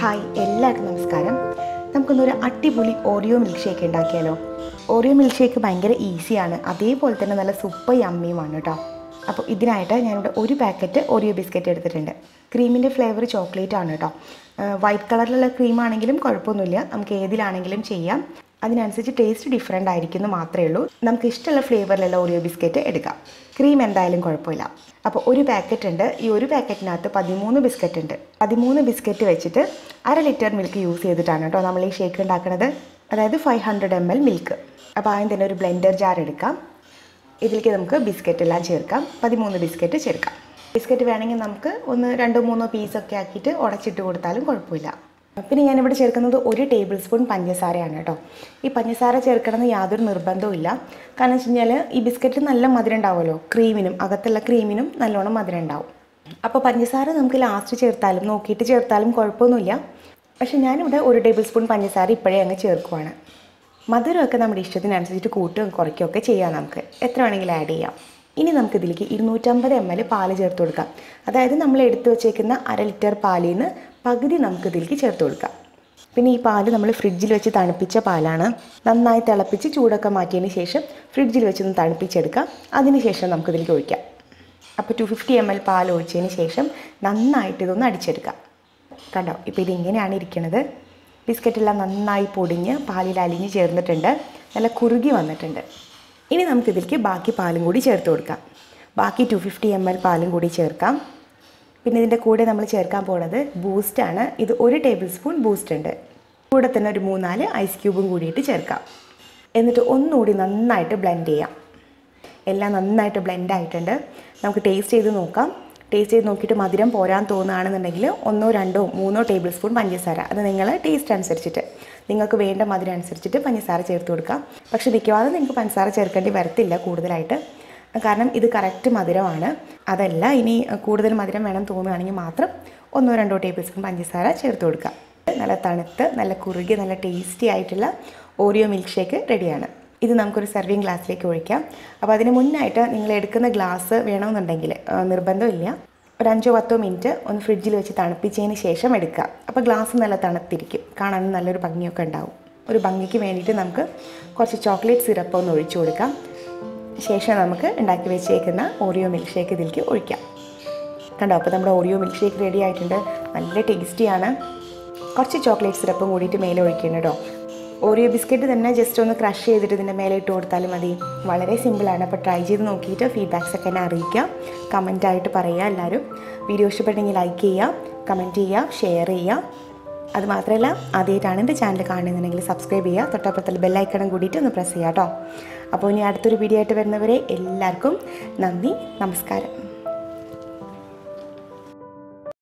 hi എല്ലാവർക്കും നമസ്കാരം നമുക്കൊന്നൊരു അടിപൊളി ഓറിയോ മിൽക്ക് ഷേക്ക് ഉണ്ടാക്കിയാലോ ഓറിയോ മിൽക്ക് ഷേക്ക് ഭയങ്കര ഈസിയാണ് അതേപോലെ തന്നെ നല്ല സൂപ്പർ യമ്മിയുമാണ് കേട്ടോ അപ്പോൾ ഇതിനായിട്ട് ഞാനിവിടെ ഒരു പാക്കറ്റ് ഓറിയോ ബിസ്ക്കറ്റ് എടുത്തിട്ടുണ്ട് ക്രീമിൻ്റെ ഫ്ലേവർ ചോക്ലേറ്റ് ആണ് കേട്ടോ വൈറ്റ് കളറിലുള്ള ക്രീം ആണെങ്കിലും കുഴപ്പമൊന്നുമില്ല നമുക്ക് ഏതിലാണെങ്കിലും ചെയ്യാം അതിനനുസരിച്ച് ടേസ്റ്റ് ഡിഫറെൻ്റ് ആയിരിക്കുന്നു മാത്രമേ ഉള്ളൂ നമുക്ക് ഇഷ്ടമുള്ള ഫ്ലേവറിലുള്ള ഓറിയോ ബിസ്ക്കറ്റ് എടുക്കാം ക്രീം എന്തായാലും കുഴപ്പമില്ല അപ്പോൾ ഒരു പാക്കറ്റ് ഉണ്ട് ഈ ഒരു പാക്കറ്റിനകത്ത് പതിമൂന്ന് ബിസ്ക്കറ്റ് ഉണ്ട് പതിമൂന്ന് ബിസ്ക്കറ്റ് വെച്ചിട്ട് അര ലിറ്റർ മിൽക്ക് യൂസ് ചെയ്തിട്ടാണ് കേട്ടോ നമ്മൾ ഈ ഷേക്ക് ഉണ്ടാക്കുന്നത് അതായത് five hundred M L milk അപ്പോൾ ആദ്യം തന്നെ ഒരു ബ്ലെൻഡർ ജാർ എടുക്കാം ഇതിലേക്ക് നമുക്ക് ബിസ്ക്കറ്റ് എല്ലാം ചേർക്കാം പതിമൂന്ന് ബിസ്ക്കറ്റ് ചേർക്കാം ബിസ്ക്കറ്റ് വേണമെങ്കിൽ നമുക്ക് ഒന്ന് രണ്ടോ മൂന്നോ പീസൊക്കെ ആക്കിയിട്ട് ഉടച്ചിട്ട് കൊടുത്താലും കുഴപ്പമില്ല പിന്നെ ഞാനിവിടെ ചേർക്കുന്നത് ഒരു ടേബിൾ സ്പൂൺ പഞ്ചസാരയാണ് കേട്ടോ ഈ പഞ്ചസാര ചേർക്കണമെന്ന് യാതൊരു നിർബന്ധവും ഇല്ല കാരണം വെച്ച് കഴിഞ്ഞാൽ ഈ ബിസ്ക്കറ്റ് നല്ല മധുരം ഉണ്ടാവുമല്ലോ ക്രീമിനും അകത്തുള്ള ക്രീമിനും നല്ലോണം മധുരം ഉണ്ടാവും അപ്പോൾ പഞ്ചസാര നമുക്ക് ലാസ്റ്റ് ചേർത്താലും നോക്കിയിട്ട് ചേർത്താലും കുഴപ്പമൊന്നുമില്ല പക്ഷേ ഞാനിവിടെ ഒരു ടേബിൾ സ്പൂൺ പഞ്ചസാര ഇപ്പോഴേ അങ്ങ് ചേർക്കുവാണ് മധുരമൊക്കെ നമ്മുടെ ഇഷ്ടത്തിനനുസരിച്ച് കൂട്ടുകയും കുറയ്ക്കുകയൊക്കെ ചെയ്യാം നമുക്ക് എത്ര വേണമെങ്കിലും ആഡ് ചെയ്യാം ഇനി നമുക്ക് ഇതിലേക്ക് ഇരുന്നൂറ്റമ്പത് എം എൽ പാല് ചേർത്ത് കൊടുക്കാം അതായത് നമ്മൾ എടുത്തു വച്ചേക്കുന്ന അര ലിറ്റർ പാലിൽ നിന്ന് പകുതി നമുക്ക് ഇതിലേക്ക് ചേർത്ത് കൊടുക്കാം പിന്നെ ഈ പാല് നമ്മൾ ഫ്രിഡ്ജിൽ വെച്ച് തണുപ്പിച്ച പാലാണ് നന്നായി തിളപ്പിച്ച് ചൂടൊക്കെ മാറ്റിയതിന് ശേഷം ഫ്രിഡ്ജിൽ വെച്ചൊന്ന് തണുപ്പിച്ചെടുക്കാം അതിന് ശേഷം നമുക്ക് ഇതിലേക്ക് ഒഴിക്കാം അപ്പോൾ ടു ഫിഫ്റ്റി എം എൽ പാൽ ഒഴിച്ചതിന് ശേഷം നന്നായിട്ട് ഇതൊന്ന് അടിച്ചെടുക്കാം കണ്ടോ ഇപ്പോൾ ഇതിങ്ങനെയാണ് ഇരിക്കുന്നത് ബിസ്ക്കറ്റെല്ലാം നന്നായി പൊടിഞ്ഞ് പാലിൽ അലിഞ്ഞ് ചേർന്നിട്ടുണ്ട് നല്ല കുറുകി വന്നിട്ടുണ്ട് ഇനി നമുക്കിതിലേക്ക് ബാക്കി പാലും കൂടി ചേർത്ത് കൊടുക്കാം ബാക്കി ടു ഫിഫ്റ്റി എം എൽ പാലും കൂടി ചേർക്കാം പിന്നെ ഇതിൻ്റെ കൂടെ നമ്മൾ ചേർക്കാൻ പോകുന്നത് ബൂസ്റ്റാണ് ഇത് ഒരു ടേബിൾ സ്പൂൺ ബൂസ്റ്റ് ഉണ്ട് കൂടെ തന്നെ ഒരു മൂന്നാല് ഐസ് ക്യൂബും കൂടിയിട്ട് ചേർക്കാം എന്നിട്ട് ഒന്നുകൂടി നന്നായിട്ട് ബ്ലെൻഡ് ചെയ്യാം എല്ലാം നന്നായിട്ട് ബ്ലെൻഡ് ആയിട്ടുണ്ട് നമുക്ക് ടേസ്റ്റ് ചെയ്ത് നോക്കാം ടേസ്റ്റ് ചെയ്ത് നോക്കിയിട്ട് മധുരം പോരാൻ തോന്നുകയാണെന്നുണ്ടെങ്കിൽ ഒന്നോ രണ്ടോ മൂന്നോ ടേബിൾ സ്പൂൺ പഞ്ചസാര അത് നിങ്ങൾ ടേസ്റ്റ് അനുസരിച്ചിട്ട് നിങ്ങൾക്ക് വേണ്ട മധുരം അനുസരിച്ചിട്ട് പഞ്ചസാര ചേർത്ത് കൊടുക്കാം പക്ഷേ മിക്കവാറും നിങ്ങൾക്ക് പഞ്ചസാര ചേർക്കേണ്ടി വരത്തില്ല കൂടുതലായിട്ട് കാരണം ഇത് കറക്റ്റ് മധുരമാണ് അതല്ല ഇനി കൂടുതൽ മധുരം വേണം തോന്നുകയാണെങ്കിൽ മാത്രം ഒന്നോ രണ്ടോ ടേബിൾ സ്പൂൺ പഞ്ചസാര ചേർത്ത് കൊടുക്കാം നല്ല തണുത്ത് നല്ല കുറുകി നല്ല ടേസ്റ്റി ആയിട്ടുള്ള ഓറിയോ മിൽക്ക് ഷേക്ക് റെഡിയാണ് ഇത് നമുക്കൊരു സെർവിങ് ഗ്ലാസ്സിലേക്ക് ഒഴിക്കാം അപ്പോൾ അതിന് മുന്നായിട്ട് നിങ്ങൾ എടുക്കുന്ന ഗ്ലാസ് വേണമെന്നുണ്ടെങ്കിൽ ആ, നിർബന്ധമില്ല ഒരു അഞ്ചോ പത്തോ മിനിറ്റ് ഒന്ന് ഫ്രിഡ്ജിൽ വെച്ച് തണുപ്പിച്ചതിന് ശേഷം എടുക്കുക അപ്പോൾ ഗ്ലാസ് നല്ല തണുത്തിരിക്കും കാണാൻ നല്ലൊരു ഭംഗിയൊക്കെ ഉണ്ടാവും ഒരു ഭംഗിക്ക് വേണ്ടിയിട്ട് നമുക്ക് കുറച്ച് ചോക്ലേറ്റ് സിറപ്പ് ഒന്ന് ഒഴിച്ചു കൊടുക്കാം ശേഷം നമുക്ക് ഉണ്ടാക്കി വെച്ചേക്കുന്ന ഓറിയോ മിൽക്ക് ഷേക്ക് ഇതിലേക്ക് ഒഴിക്കാം കണ്ടോ അപ്പോൾ നമ്മുടെ ഓറിയോ മിൽക്ക് ഷേക്ക് റെഡി ആയിട്ടുണ്ട് നല്ല ടേസ്റ്റിയാണ് കുറച്ച് ചോക്ലേറ്റ് സിറപ്പും കൂടിയിട്ട് മേലെ ഒഴിക്കണം കേട്ടോ ഓറിയോ ബിസ്ക്കറ്റ് തന്നെ ജസ്റ്റ് ഒന്ന് ക്രഷ് ചെയ്തിട്ട് ഇതിൻ്റെ മേലെ ഇട്ട് കൊടുത്താലും മതി വളരെ സിമ്പിളാണ് അപ്പോൾ ട്രൈ ചെയ്ത് നോക്കിയിട്ട് ഫീഡ്ബാക്സ് ഒക്കെ എന്നെ അറിയിക്കാം കമൻറ്റായിട്ട് പറയുക എല്ലാവരും വീഡിയോ ഇഷ്ടപ്പെട്ടെങ്കിൽ ലൈക്ക് ചെയ്യുക കമൻറ്റ് ചെയ്യുക ഷെയർ ചെയ്യുക അത് മാത്രമല്ല ആദ്യമായിട്ടാണ് എൻ്റെ ചാനൽ കാണുന്നുണ്ടെങ്കിൽ സബ്സ്ക്രൈബ് ചെയ്യുക തൊട്ടപ്പുറത്തുള്ള ബെല്ലൈക്കണം കൂടിയിട്ട് ഒന്ന് പ്രസ് ചെയ്യാം കേട്ടോ അപ്പോൾ ഇനി അടുത്തൊരു വീഡിയോ ആയിട്ട് വരുന്നവരെ എല്ലാവർക്കും നന്ദി നമസ്കാരം